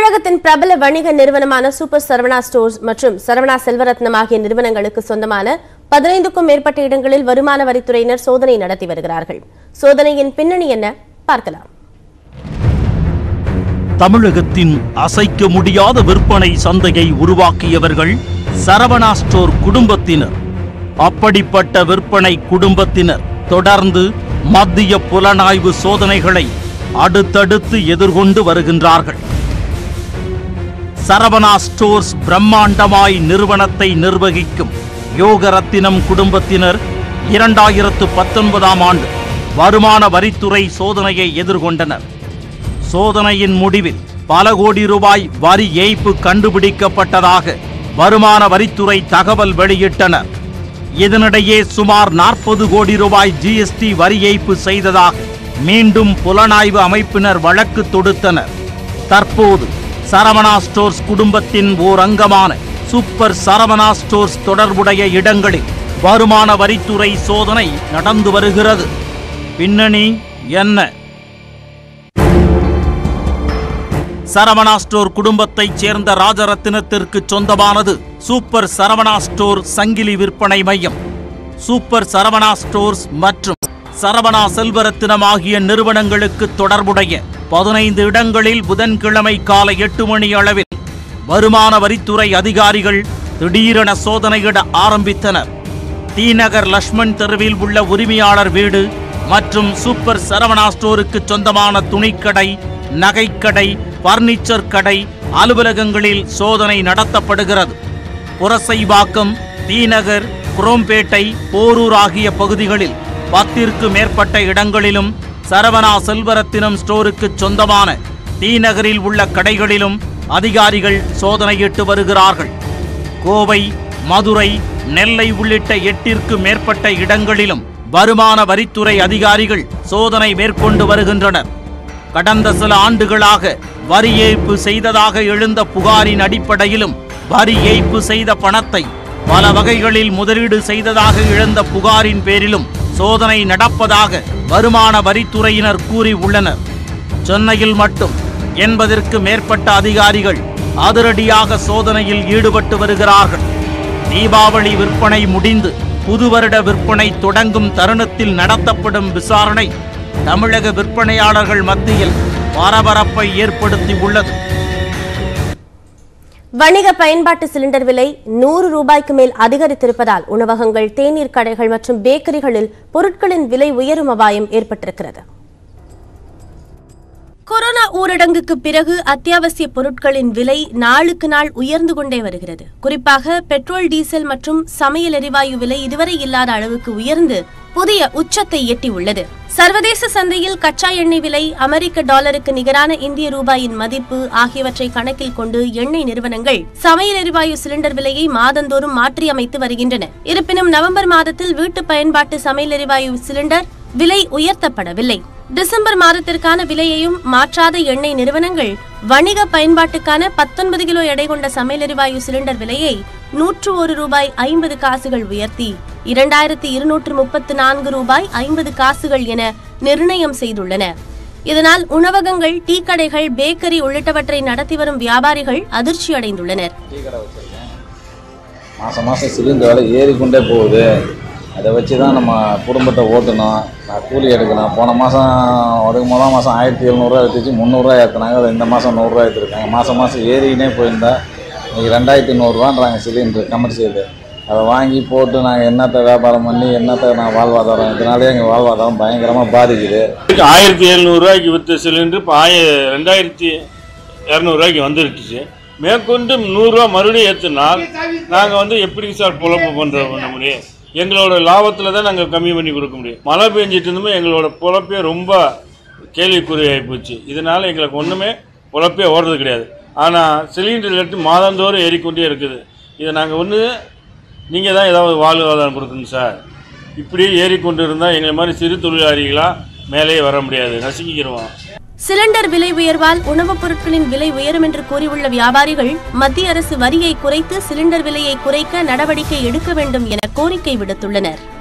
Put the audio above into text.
தமிழகத்தின் பிரபல வணிக நிறுவனமான சூப்பர் சரவணா ஸ்டோர்ஸ் மற்றும் சரவணா செல்வரத்னம் ஆகிய நிறுவனங்களுக்கு சொந்தமான பதினைந்துக்கும் மேற்பட்ட இடங்களில் வருமான வரித்துறையினர் சோதனை நடத்தி வருகிறார்கள் சோதனையின் பின்னணி என்ன பார்க்கலாம் தமிழகத்தின் அசைக்க முடியாத விற்பனை சந்தையை உருவாக்கியவர்கள் சரவணா ஸ்டோர் குடும்பத்தினர் அப்படிப்பட்ட விற்பனை குடும்பத்தினர் தொடர்ந்து மத்திய புலனாய்வு சோதனைகளை அடுத்தடுத்து எதிர்கொண்டு வருகின்றார்கள் சரவணா ஸ்டோர்ஸ் பிரம்மாண்டமாய் நிறுவனத்தை நிர்வகிக்கும் யோகரத்தினம் குடும்பத்தினர் இரண்டாயிரத்து பத்தொன்பதாம் ஆண்டு வருமான வரித்துறை சோதனையை எதிர்கொண்டனர் சோதனையின் முடிவில் பல கோடி ரூபாய் வரி ஏய்ப்பு கண்டுபிடிக்கப்பட்டதாக வருமான வரித்துறை தகவல் வெளியிட்டனர் இதனிடையே சுமார் நாற்பது கோடி ரூபாய் ஜிஎஸ்டி வரி ஏய்ப்பு செய்ததாக மீண்டும் புலனாய்வு அமைப்பினர் வழக்கு தொடுத்தனர் தற்போது சரவணா ஸ்டோர்ஸ் குடும்பத்தின் ஓர் அங்கமான சூப்பர் சரவணா ஸ்டோர்ஸ் தொடர்புடைய இடங்களில் வருமான வரித்துறை சோதனை நடந்து வருகிறது பின்னணி என்ன சரவணா ஸ்டோர் குடும்பத்தைச் சேர்ந்த ராஜரத்தினத்திற்கு சொந்தமானது சூப்பர் சரவணா ஸ்டோர் சங்கிலி விற்பனை மையம் சூப்பர் சரவணா ஸ்டோர்ஸ் மற்றும் சரவணா செல்வரத்தினம் ஆகிய நிறுவனங்களுக்கு தொடர்புடைய பதினைந்து இடங்களில் புதன்கிழமை காலை எட்டு மணி அளவில் வருமான வரித்துறை அதிகாரிகள் திடீரென சோதனையிட ஆரம்பித்தனர் தீநகர் லக்ஷ்மண் தெருவில் உள்ள உரிமையாளர் வீடு மற்றும் சூப்பர் சரவணா ஸ்டோருக்கு சொந்தமான துணிக்கடை நகைக்கடை பர்னிச்சர் கடை அலுவலகங்களில் சோதனை நடத்தப்படுகிறது புரசைவாக்கம் தீநகர் குரோம்பேட்டை போரூர் ஆகிய பகுதிகளில் பத்திற்கு மேற்பட்ட இடங்களிலும் சரவணா செல்வரத்தினம் ஸ்டோருக்கு சொந்தமான தீநகரில் உள்ள கடைகளிலும் அதிகாரிகள் சோதனையிட்டு வருகிறார்கள் கோவை மதுரை நெல்லை உள்ளிட்ட எட்டிற்கு மேற்பட்ட இடங்களிலும் வருமான வரித்துறை அதிகாரிகள் சோதனை மேற்கொண்டு வருகின்றனர் கடந்த சில ஆண்டுகளாக வரி ஏய்ப்பு செய்ததாக எழுந்த புகாரின் அடிப்படையிலும் வரி ஏய்ப்பு செய்த பணத்தை பல வகைகளில் முதலீடு செய்ததாக எழுந்த புகாரின் பேரிலும் சோதனை நடப்பதாக வருமான வரித்துறையினர் கூறி உள்ளனர் சென்னையில் மட்டும் எண்பதற்கு மேற்பட்ட அதிகாரிகள் அதிரடியாக சோதனையில் ஈடுபட்டு வருகிறார்கள் தீபாவளி விற்பனை முடிந்து புது வருட விற்பனை தொடங்கும் தருணத்தில் நடத்தப்படும் விசாரணை தமிழக விற்பனையாளர்கள் மத்தியில் பரபரப்பை ஏற்படுத்தி உள்ளது வணிக பயன்பாட்டு சிலிண்டர் விலை நூறு ரூபாய்க்கு மேல் அதிகரித்திருப்பதால் உணவகங்கள் தேநீர் கடைகள் மற்றும் பேக்கரிகளில் பொருட்களின் விலை உயரும் அபாயம் ஏற்பட்டிருக்கிறது கொரோனா ஊரடங்குக்கு பிறகு அத்தியாவசிய பொருட்களின் விலை நாளுக்கு நாள் உயர்ந்து கொண்டே வருகிறது குறிப்பாக பெட்ரோல் டீசல் மற்றும் சமையல் எரிவாயு விலை இதுவரை இல்லாத அளவுக்கு உயர்ந்து புதிய உச்சத்தை எட்டியுள்ளது சர்வதேச சந்தையில் கச்சா எண்ணெய் விலை அமெரிக்க டாலருக்கு நிகரான இந்திய ரூபாயின் மதிப்பு ஆகியவற்றை கணக்கில் கொண்டு எண்ணெய் நிறுவனங்கள் சமையல் எரிவாயு சிலிண்டர் விலையை மாதந்தோறும் மாற்றியமைத்து வருகின்றன இருப்பினும் நவம்பர் மாதத்தில் வீட்டு பயன்பாட்டு சமையல் எரிவாயு சிலிண்டர் விலை உயர்த்தப்படவில்லை டிசம்பர் மாதத்திற்கான விலையையும் மாற்றாத எண்ணெய் நிறுவனங்கள் வணிக பயன்பாட்டுக்கான பத்தொன்பது கிலோ எடை கொண்ட சமையல் எரிவாயு சிலிண்டர் விலையை நூற்று ஒரு ரூபாய் ஐம்பது காசுகள் உயர்த்தி இரண்டாயிரத்தி இருநூற்று முப்பத்து நான்கு ரூபாய் ஐம்பது காசுகள் என நிர்ணயம் செய்துள்ளன இதனால் உணவகங்கள் டீ கடைகள் பேக்கரி உள்ளிட்டவற்றை நடத்தி வரும் வியாபாரிகள் அதிர்ச்சி அடைந்துள்ளனர் டீ கடை வச்சுருக்கேன் மாதம் மாதம் சிலிண்டர் விலை ஏறிக்கொண்டே போகுது அதை வச்சு தான் நம்ம குடும்பத்தை ஓட்டணும் நான் கூலி எடுக்கணும் போன மாதம் அதுக்கு முதல் மாதம் ஆயிரத்தி எழுநூறுவா எடுத்துச்சு முந்நூறுரூவா ஏற்றுனாங்க அதை இந்த மாதம் நூறுரூவா ஏற்றிருக்காங்க மாதம் மாதம் ஏறிக்கினே போயிருந்தா இன்றைக்கி ரெண்டாயிரத்தி நூறுரூவான்றாங்க சிலிண்டர் கமர்ஷியல் அதை வாங்கி போட்டு நாங்கள் என்னத்தை வியாபாரம் பண்ணி என்னத்தை நான் வாழ்வாதாரம் இதனாலே எங்கள் வாழ்வாதாரம் பயங்கரமாக பாதிக்குது ஆயிரத்தி எழுநூறுவாய்க்கு விற்ற சிலிண்டர் இப்போ ஆய ரெண்டாயிரத்தி இரநூறுவாய்க்கு வந்துருச்சு மேற்கொண்டு நூறுரூவா மறுபடியும் ஏற்றுனால் நாங்கள் வந்து எப்படிங்க சார் பொழப்பு பண்ணுற பண்ண முடியும் எங்களோட லாபத்தில் தான் நாங்கள் கம்மி பண்ணி கொடுக்க முடியும் மழை பெஞ்சிட்டு இருந்துமே எங்களோட பொழப்பே ரொம்ப கேள்விக்குறி ஆகிப்போச்சு இதனால் எங்களுக்கு ஒன்றுமே பொழப்பே ஓடுறது கிடையாது ஆனால் சிலிண்டர் ரேட்டு மாதந்தோறும் ஏறிக்கொண்டே இருக்குது இதை நாங்கள் ஒன்று நீங்கள் தான் ஏதாவது வாழ்வாதாரம் கொடுக்கணும் சார் இப்படியே ஏறிக்கொண்டு இருந்தால் எங்களை மாதிரி சிறு தொழிலாளிகளாக மேலேயே வர முடியாது நசுங்கிக்கிறோம் சிலிண்டர் விலை உயர்வால் உணவுப் பொருட்களின் விலை உயரும் என்று கூறியுள்ள வியாபாரிகள் மத்திய அரசு வரியை குறைத்து சிலிண்டர் விலையை குறைக்க நடவடிக்கை எடுக்க வேண்டும் என கோரிக்கை விடுத்துள்ளனர்